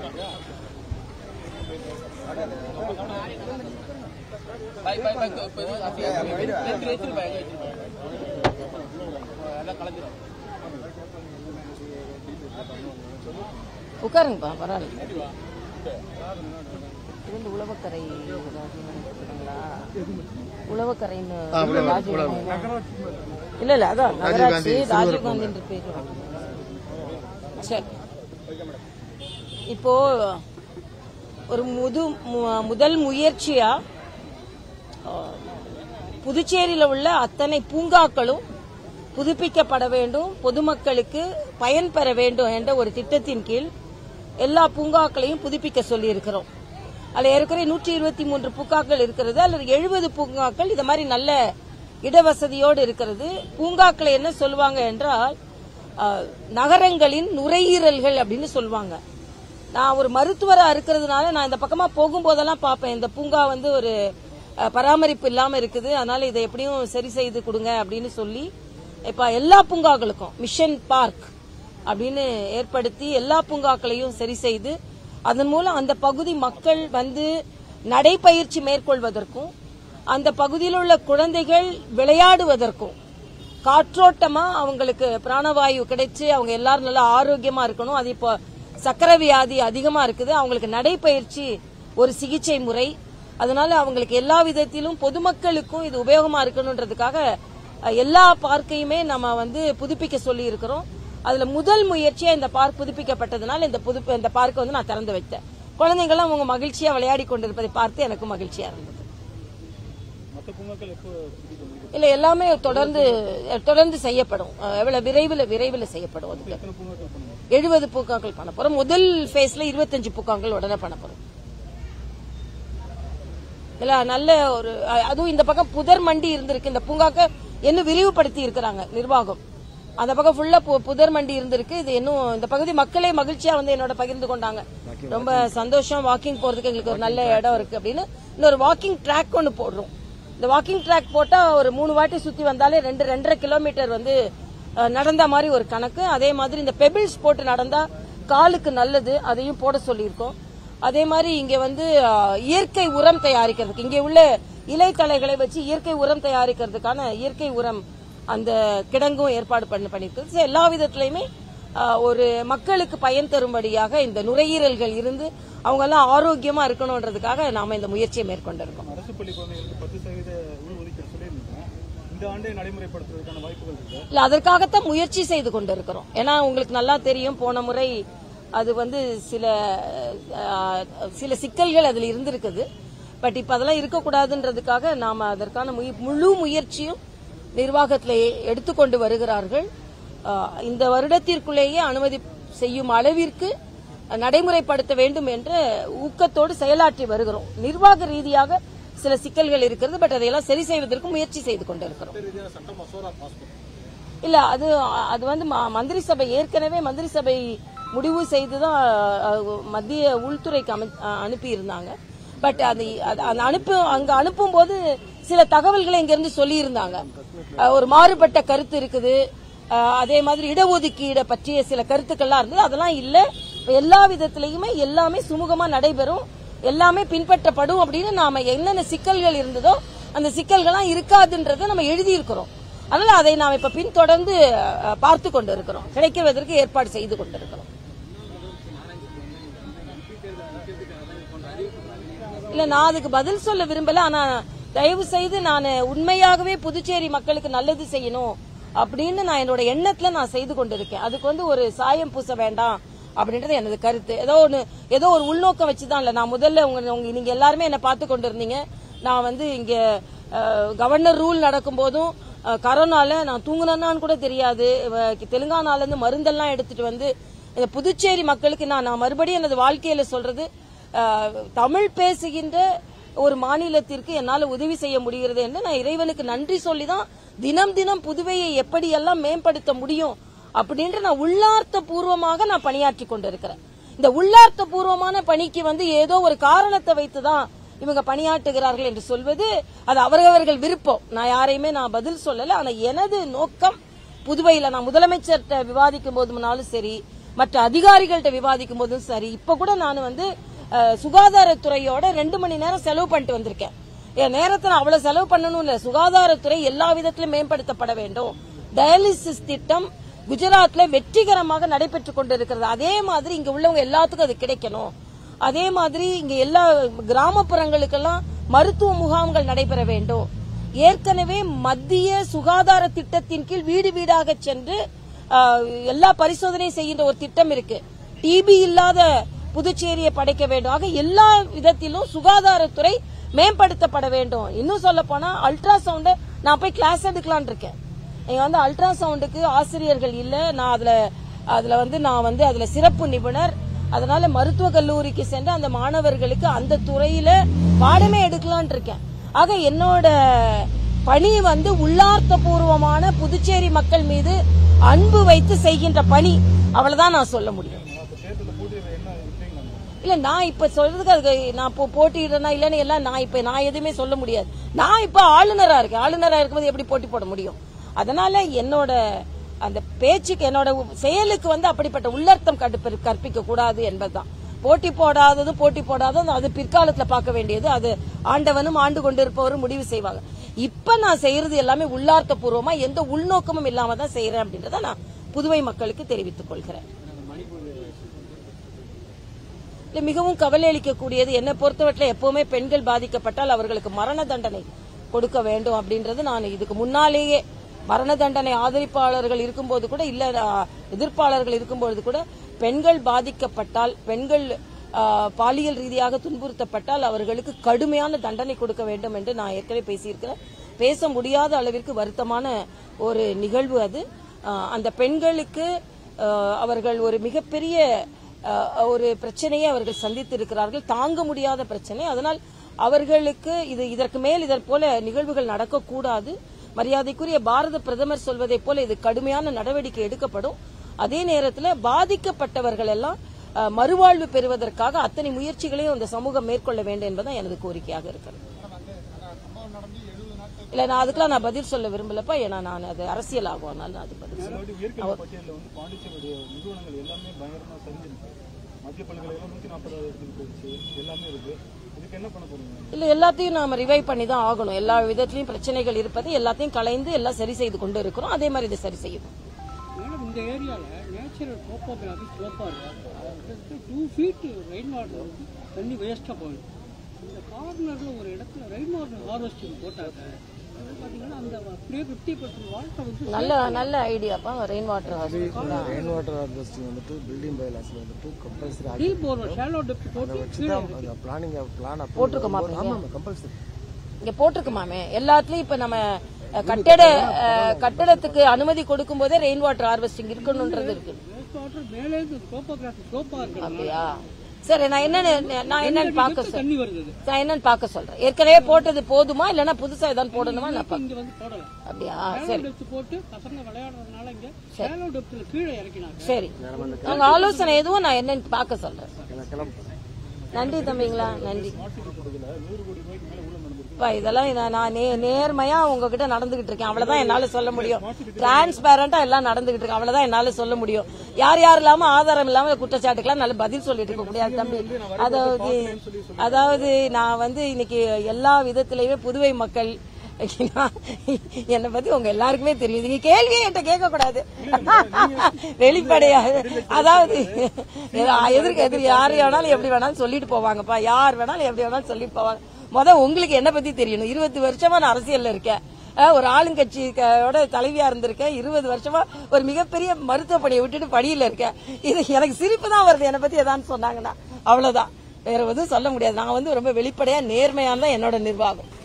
பாய் பாய் பாய் இப்போ இது அப்படியே எடுத்து வச்சிரு பாய் வச்சிரு பாய் எல்லாம் கலந்துரும் உட்காருங்கப்பா பரவாயில்ல இது வந்து உழவக்கரை ராஜீவ்காந்திங்களா உழவக்கரைன்னு ராஜீவ்காந்தி இல்ல இல்ல அதான் நகராட்சி ராஜீவ்காந்தி பேர் சரி இப்போ ஒரு முது மு- முதல் முயற்சியா அஹ், புதுச்சேரியில உள்ள அத்தனை பூங்காக்களும் புதுப்பிக்கப்பட வேண்டும் பொதுமக்களுக்கு பயன் பெற வேண்டும் என்ற ஒரு திட்டத்தின் கீழ் எல்லா பூங்காக்களையும் புதுப்பிக்க சொல்லி இருக்கிறோம் அதுல ஏற்கனவே நூற்றி இருபத்தி மூன்று பூங்காக்கள் இருக்கிறது அல்லது எழுபது பூங்காக்கள் இது மாதிரி நல்ல இடவசதியோடு இருக்கிறது பூங்காக்களை என்ன சொல்லுவாங்க என்றால் அஹ், நகரங்களின் நுரையீரல்கள் அப்படின்னு சொல்லுவாங்க நான் ஒரு மருத்துவரா இருக்கிறதுனால நான் இந்த பக்கமா போகும்போதெல்லாம் பார்ப்பேன் இந்த பூங்கா வந்து ஒரு அஹ், பராமரிப்பு இல்லாம இருக்குது அதனால இதை எப்படியும் சரி செய்து கொடுங்க அப்படின்னு சொல்லி இப்ப எல்லா பூங்காக்களுக்கும் மிஷன் பார்க் அப்படின்னு ஏற்படுத்தி எல்லா பூங்காக்களையும் சரி செய்து அதன் மூலம் அந்த பகுதி மக்கள் வந்து நடைப்பயிற்சி மேற்கொள்வதற்கும் அந்த பகுதியில் உள்ள குழந்தைகள் விளையாடுவதற்கும் காற்றோட்டமா அவங்களுக்கு பிராணவாயு கிடைச்சு அவங்க எல்லாரும் நல்லா ஆரோக்கியமா இருக்கணும் அது இப்போ சக்கரை வியாதி அதிகமா இருக்குது அவங்களுக்கு நடைப்பயிற்சி ஒரு சிகிச்சை முறை அதனால அவங்களுக்கு எல்லா விதத்திலும் பொதுமக்களுக்கும் இது உபயோகமா இருக்கணுன்றதுக்காக அஹ், எல்லா பார்க்கையுமே நம்ம வந்து புதுப்பிக்க சொல்லி இருக்கிறோம் அதுல முதல் முயற்சியா இந்த பார்க் புதுப்பிக்கப்பட்டதுனால இந்த புது இந்த பார்க்கை வந்து நான் திறந்து வைத்தேன் குழந்தைங்களாம் அவங்க மகிழ்ச்சியா விளையாடி கொண்டிருப்பதை பார்த்து எனக்கு மகிழ்ச்சியா இருந்தது இல்ல எல்லாமே தொடர்ந்து தொடர்ந்து செய்யப்படும் அஹ், எவ்வளவு விரைவில் விரைவில் செய்யப்படும் அதுக்கு எழுபது பூக்காக்கள் பண்ண போறோம் முதல் ஃபேஸ்ல இருபத்தஞ்சு பூக்காக்கள் உடனே பண்ண போறோம் இல்ல நல்ல ஒரு அ- அதுவும் இந்த பக்கம் புதர் மண்டி இருந்திருக்கு இந்த பூங்காக்க இன்னும் விரிவுபடுத்தி இருக்கிறாங்க நிர்வாகம் அந்த பக்கம் ஃபுல்லா பு- புதர் மண்டி இருந்திருக்கு இது இன்னும் இந்த பகுதி மக்களே மகிழ்ச்சியா வந்து என்னோட பகிர்ந்து கொண்டாங்க ரொம்ப சந்தோஷம் வாக்கிங் போறதுக்கு எங்களுக்கு ஒரு நல்ல இடம் இருக்கு அப்படின்னு இன்னொரு வாக்கிங் ட்ராக் ஒன்னு போடுறோம் இந்த வாக்கிங் ட்ராக் போட்டா ஒரு மூணு வாட்டி சுத்தி வந்தாலே ரெண்டு ரெண்டரை கிலோமீட்டர் வந்து அஹ், நடந்த மாதிரி ஒரு கணக்கு அதே மாதிரி இந்த பெபிள்ஸ் போட்டு நடந்தா காலுக்கு நல்லது அதையும் போட சொல்லியிருக்கோம் அதே மாதிரி இங்க வந்து அஹ், இயற்கை உரம் தயாரிக்கிறதுக்கு இங்க உள்ள இலைத்தலைகளை வச்சு இயற்கை உரம் தயாரிக்கிறதுக்கான இயற்கை உரம் அந்த கிடங்கும் ஏற்பாடு பண்ணி பண்ணிருக்கு So, எல்லா விதத்திலையுமே அஹ், ஒரு மக்களுக்கு பயன் தரும்படியாக இந்த நுரையீரல்கள் இருந்து அவங்க எல்லாம் ஆரோக்கியமா இருக்கணும்ன்றதுக்காக நாம இந்த முயற்சியை மேற்கொண்டிருக்கோம் அரசு பள்ளி குழந்தைகளுக்கு பத்து சதவீத உள் ஒதுக்கீடு சொல்லியிருந்தோம் இந்த ஆண்டே நடைமுறைப்படுத்துவதற்கான வாய்ப்புகள் இருக்கு இல்ல அதற்காகத்தான் முயற்சி செய்து கொண்டிருக்கிறோம் ஏன்னா உங்களுக்கு நல்லா தெரியும் போன முறை அது வந்து சில அஹ், சில சிக்கல்கள் அதுல இருந்திருக்குது பட் இப்ப அதெல்லாம் இருக்கக்கூடாதுன்றதுக்காக நாம அதற்கான முய- முழு முயற்சியும் நிர்வாகத்தில் எடுத்துக்கொண்டு வருகிறார்கள் அஹ், இந்த வருடத்திற்குள்ளேயே அனுமதி செய்யும் அளவிற்கு நடைமுறைப்படுத்த வேண்டும் என்ற ஊக்கத்தோடு செயலாற்றி வருகிறோம் நிர்வாக ரீதியாக சில சிக்கல்கள் இருக்கிறது பட் அதையெல்லாம் சரி செய்வதற்கு முயற்சி செய்து கொண்டிருக்கிறோம் இல்ல அது அது வந்து ம- மந்திரி சபை ஏற்கனவே மந்திரி சபை முடிவு செய்துதான் அஹ், மத்திய உள்துறைக்கு அமை- அஹ், அனுப்பி இருந்தாங்க பட் அது அது- அந்த அனுப்பு அங்க அனுப்பும் போது சில தகவல்களை இங்க இருந்து சொல்லி இருந்தாங்க ஒரு மாறுபட்ட கருத்து இருக்குது அஹ், அதே மாதிரி இடஒதுக்கீடை பற்றிய சில கருத்துக்கள்லாம் இருந்தது அதெல்லாம் இல்ல இப்ப எல்லா விதத்திலையுமே எல்லாமே சுமூகமா நடைபெறும் எல்லாமே பின்பற்றப்படும் அப்படின்னு நாம என்னென்ன சிக்கல்கள் இருந்ததோ அந்த சிக்கல்கள்லாம் இருக்காதுன்றதை நம்ம எழுதியிருக்கிறோம் அதனால அதை நாம் இப்ப பின்தொடர்ந்து அஹ், பார்த்து கொண்டு இருக்கிறோம் கிடைக்குவதற்கு ஏற்பாடு செய்து கொண்டிருக்கிறோம் இல்ல நான் அதுக்கு பதில் சொல்ல விரும்பல ஆனா தயவு செய்து நான் உண்மையாகவே புதுச்சேரி மக்களுக்கு நல்லது செய்யணும் அப்படின்னு நான் என்னோட எண்ணத்துல நான் செய்து கொண்டிருக்கேன் அதுக்கு வந்து ஒரு சாயம் பூச வேண்டாம் அப்படின்றது எனது கருத்து ஏதோ ஒன்று ஏதோ ஒரு உள்நோக்கம் வச்சுதான் இல்ல நான் முதல்ல உங்க உங்க- நீங்க எல்லாருமே என்ன பார்த்து கொண்டு இருந்தீங்க நான் வந்து இங்க அஹ், கவர்னர் ரூல் நடக்கும் போதும் அஹ், கரோனால நான் தூங்குனேன்னான்னு கூட தெரியாது இவ- தெலுங்கானால இருந்து மருந்தெல்லாம் எடுத்துட்டு வந்து இந்த புதுச்சேரி மக்களுக்கு நான் நான் மறுபடியும் எனது வாழ்க்கையில சொல்றது அஹ், தமிழ் பேசுகின்ற ஒரு மாநிலத்திற்கு என்னால் உதவி செய்ய முடிகிறது என்று நான் இறைவனுக்கு நன்றி சொல்லி தான் தினம் தினம் புதுவையை எப்படியெல்லாம் மேம்படுத்த முடியும் அப்படின்ற நான் உள்ளார்த்த பூர்வமாக நான் பணியாற்றி கொண்டிருக்கிறேன் இந்த உள்ளார்த்த பூர்வமான பணிக்கு வந்து ஏதோ ஒரு காரணத்தை வைத்துதான் இவங்க பணியாற்றுகிறார்கள் என்று சொல்வது அது அவரவர்கள் விருப்பம் நான் யாரையுமே நான் பதில் சொல்லல ஆனா எனது நோக்கம் புதுவையில நான் முதலமைச்சர்கிட்ட விவாதிக்கும் போதுனாலும் சரி மற்ற அதிகாரிகள்கிட்ட விவாதிக்கும் போதும் சரி இப்ப கூட நான் வந்து அஹ், சுகாதாரத்துறையோட ரெண்டு மணி நேரம் செலவு பண்ணிட்டு வந்திருக்கேன் என் நேரத்தை நான் அவ்வளவு செலவு பண்ணணும் இல்ல சுகாதாரத்துறை எல்லா விதத்திலும் மேம்படுத்தப்பட வேண்டும் டயாலிசிஸ் திட்டம் குஜராத்ல வெற்றிகரமாக நடைபெற்றுக் கொண்டிருக்கிறது அதே மாதிரி இங்க உள்ளவங்க எல்லாத்துக்கும் அது கிடைக்கணும் அதே மாதிரி இங்க எல்லா கிராமப்புறங்களுக்கெல்லாம் மருத்துவ முகாம்கள் நடைபெற வேண்டும் ஏற்கனவே மத்திய சுகாதார திட்டத்தின் கீழ் வீடு வீடாக சென்று ஆஹ், எல்லா பரிசோதனையும் செய்கின்ற ஒரு திட்டம் இருக்கு டிபி இல்லாத புதுச்சேரியை படைக்க வேண்டும் ஆக எல்லா விதத்திலும் சுகாதாரத்துறை மேம்படுத்தப்பட வேண்டும் இன்னும் சொல்ல போனா அல்ட்ராசவுண்ட நான் போய் கிளாஸ் எடுக்கலாம்னு இருக்கேன் இங்க வந்து அல்ட்ராசவுண்டுக்கு ஆசிரியர்கள் இல்ல நான் அதுல அதுல வந்து நான் வந்து அதுல சிறப்பு நிபுணர் அதனால மருத்துவ கல்லூரிக்கு சென்று அந்த மாணவர்களுக்கு அந்த துறையில பாடமே எடுக்கலாம்னு இருக்கேன் ஆக என்னோட பணி வந்து உள்ளார்த்த பூர்வமான புதுச்சேரி மக்கள் மீது அன்பு வைத்து செய்கின்ற பணி அவ்வளவுதான் நான் சொல்ல முடியும் அப்ப தேர்தலில் போட்டியிட என்ன இருக்கீங்களா இல்ல நான் இப்ப சொல்றதுக்கு அதுக்கு நான் இப்போ போட்டிடுறேனா இல்லன்னு எல்லாம் நான் இப்ப நான் எதுவுமே சொல்ல முடியாது நான் இப்ப ஆளுநரா இருக்கேன் ஆளுநரா இருக்கும்போது எப்படி போட்டி போட முடியும் அதனால என்னோட அந்த பேச்சுக்கு என்னோட செயலுக்கு வந்து அப்படிப்பட்ட உள்ளர்த்தம் கடுப்ப- கற்பிக்க கூடாது என்பதுதான் போட்டி போடாதது போட்டி போடாதது அது பிற்காலத்துல பார்க்க வேண்டியது அது ஆண்டவனும் ஆண்டு கொண்டிருப்பவரும் முடிவு செய்வாங்க இப்ப நான் செய்யறது எல்லாமே உள்ளார்த்த பூர்வமா எந்த உள்நோக்கமும் இல்லாம தான் செய்யறேன் அப்படின்றத நான் புதுவை மக்களுக்கு தெரிவித்துக் கொள்கிறேன் இல்ல மிகவும் கவலை அளிக்கக்கூடியது என்னை பொறுத்தவரையில எப்பவுமே பெண்கள் பாதிக்கப்பட்டால் அவர்களுக்கு மரண தண்டனை கொடுக்க வேண்டும் அப்படின்றது நான் இதுக்கு முன்னாலேயே மரண தண்டனை ஆதரிப்பாளர்கள் இருக்கும்போது கூட இல்ல ஆ, எதிர்ப்பாளர்கள் இருக்கும்போது கூட பெண்கள் பாதிக்கப்பட்டால் பெண்கள் ஆ, பாலியல் ரீதியாக துன்புறுத்தப்பட்டால் அவர்களுக்கு கடுமையான தண்டனை கொடுக்க வேண்டும் என்று நான் ஏற்கனவே பேசியிருக்கிறேன் பேச முடியாத அளவிற்கு வருத்தமான ஒரு நிகழ்வு அது ஆ, அந்த பெண்களுக்கு ஆ, அவர்கள் ஒரு மிகப்பெரிய அஹ், ஒரு பிரச்சனையை அவர்கள் சந்தித்திருக்கிறார்கள் தாங்க முடியாத பிரச்சனை அதனால் அவர்களுக்கு இது இதற்கு மேல் இதற் போல நிகழ்வுகள் நடக்கக்கூடாது மரியாதைக்குரிய பாரத பிரதமர் சொல்வதைப் போல இது கடுமையான நடவடிக்கை எடுக்கப்படும் அதே நேரத்தில் பாதிக்கப்பட்டவர்கள் எல்லாம் அஹ், மறுவாழ்வு பெறுவதற்காக அத்தனை முயற்சிகளையும் அந்த சமூகம் மேற்கொள்ள வேண்டும் என்பதுதான் எனது கோரிக்கையாக இருக்கிறது இல்ல நான் அதுக்கெல்லாம் நான் பதில் சொல்ல விரும்பலப்பா ஏன்னா நான் அது அரசியல் ஆகும் அதனால நான் அது பதில் சொல்ல அதாவது இயற்கை பட்டியலில் வந்து பாண்டிச்சேரியுடைய நிறுவனங்கள் எல்லாமே பயங்கரமா சரிஞ்சிருக்கு மத்திய பல்கலைக்கழகம் நூத்தி நாற்பதாவது இடத்துக்கு போயிடுச்சு எல்லாமே இருக்கு இதுக்கு என்ன பண்ண போறீங்க இல்ல எல்லாத்தையும் நாம ரிவைவ் பண்ணி தான் ஆகணும் எல்லா விதத்திலயும் பிரச்சனைகள் இருப்பது எல்லாத்தையும் கலைந்து எல்லாம் சரி செய்து கொண்டு இருக்கிறோம் அதே மாதிரி இதை சரி செய்யணும் மேடம் இந்த ஏரியாவில் நேச்சுரல் டோப்போகிராஃபி ஸ்லோப்பாக இருக்கும் டூ ஃபீட் ரெயின் வாட்டர் வந்து தண்ணி வேஸ்ட்டாக போகுது இந்த கார்னரில் ஒரு இடத்துல ரெயின் வாட்டர் ஹார்வெஸ்டிங் போட்டாங்க அது பார்த்தீங்கன்னா அந்த அப்படியே ஃபிஃப்டி பர்சன்ட் வாட்டர் வந்து நல்ல நல்ல ஐடியாப்பா rain water rain water harvesting வந்துட்டு பில்டிங் பைலாஸ்ல வந்துட்டு கம்பல்சரி ஆகி டீப் போர்வெல் ஷாலோ டெப்த் போட்டு கீழே அந்த பிளானிங் பிளான் போட்டிருக்கோமா ஆமா கம்பல்சரி இங்க போட்டிருக்குமாமே எல்லாத்துலயும் இப்ப நம்ம அஹ், கட்டட அஹ், கட்டடத்துக்கு அனுமதி கொடுக்கும் போதே ரெயின் வாட்டர் ஹார்வெஸ்டிங் இருக்கணும்ன்றது இருக்கு வேஸ்ட் வாட்டர் மேலே டோப்போகிராஃபி ஸ்லோப்பாக இருக்கு அப்படியா சரி நான் என்னன்னு நான் என்னன்னு பார்க்க சொல் தண்ணி வருது இது. நான் என்னன்னு பார்க்க சொல்றேன் ஏற்கனவே போட்டது போதுமா இல்லைன்னா புதுசா ஏதாவது போடணுமா நான் பார்க்க- இங்க வந்து போடல அப்படியா ஷாலோ சரி டெப்த் போட்டு பசங்க விளையாடுறதுனால இங்க ஷாலோ டெப்த்தில் கீழே இறக்கினாங்க சரி உங்க ஆலோசனை எதுவும் நான் என்னன்னு பார்க்க சொல்றேன் நன்றி தம்பிங்களா நன்றி அப்பா, இதெல்லாம் இத- நான் நே- நேர்மையா உங்ககிட்ட நடந்துகிட்டு இருக்கேன் அவ்வளவுதான் என்னால சொல்ல முடியும் டிரான்ஸ்பேரண்டா எல்லாம் நடந்துகிட்டு இருக்கு அவ்வளவுதான் என்னால சொல்ல முடியும் யார் யார் இல்லாம ஆதாரம் இல்லாம குற்றச்சாட்டுக்கெல்லாம் நல்ல பதில் சொல்லிட்டு இருக்க முடியாது தம்பி அதாவது அதாவது நான் வந்து இன்னைக்கு எல்லா விதத்திலயுமே புதுவை மக்கள் என்னை பத்தி உங்க எல்லாருக்குமே தெரியும் நீங்க கேள்வியே என்கிட்ட கேட்க கூடாது வெளிப்படையா அதாவது எதிர்க்க எதிர் யார் வேணாலும் எப்படி வேணாலும் சொல்லிட்டு போவாங்கப்பா யார் வேணாலும் எப்படி வேணாலும் சொல்லிட்டு போவாங்க முத உங்களுக்கு என்ன பத்தி தெரியணும் இருபது வருஷமா நான் அரசியல்ல இருக்கேன் அஹ், ஒரு ஆளுங்கட்சியோட தலைவியா இருந்திருக்கேன் இருபது வருஷமா ஒரு மிகப்பெரிய மருத்துவ பணியை விட்டுட்டு பணியில இருக்கேன் இது எனக்கு சிரிப்பு தான் வருது என்னை பத்தி ஏதாவது சொன்னாங்கன்னா அவ்வளவுதான் வேற எதுவும் சொல்ல முடியாது நான் வந்து ரொம்ப வெளிப்படையா நேர்மையான தான் என்னோட நிர்வாகம்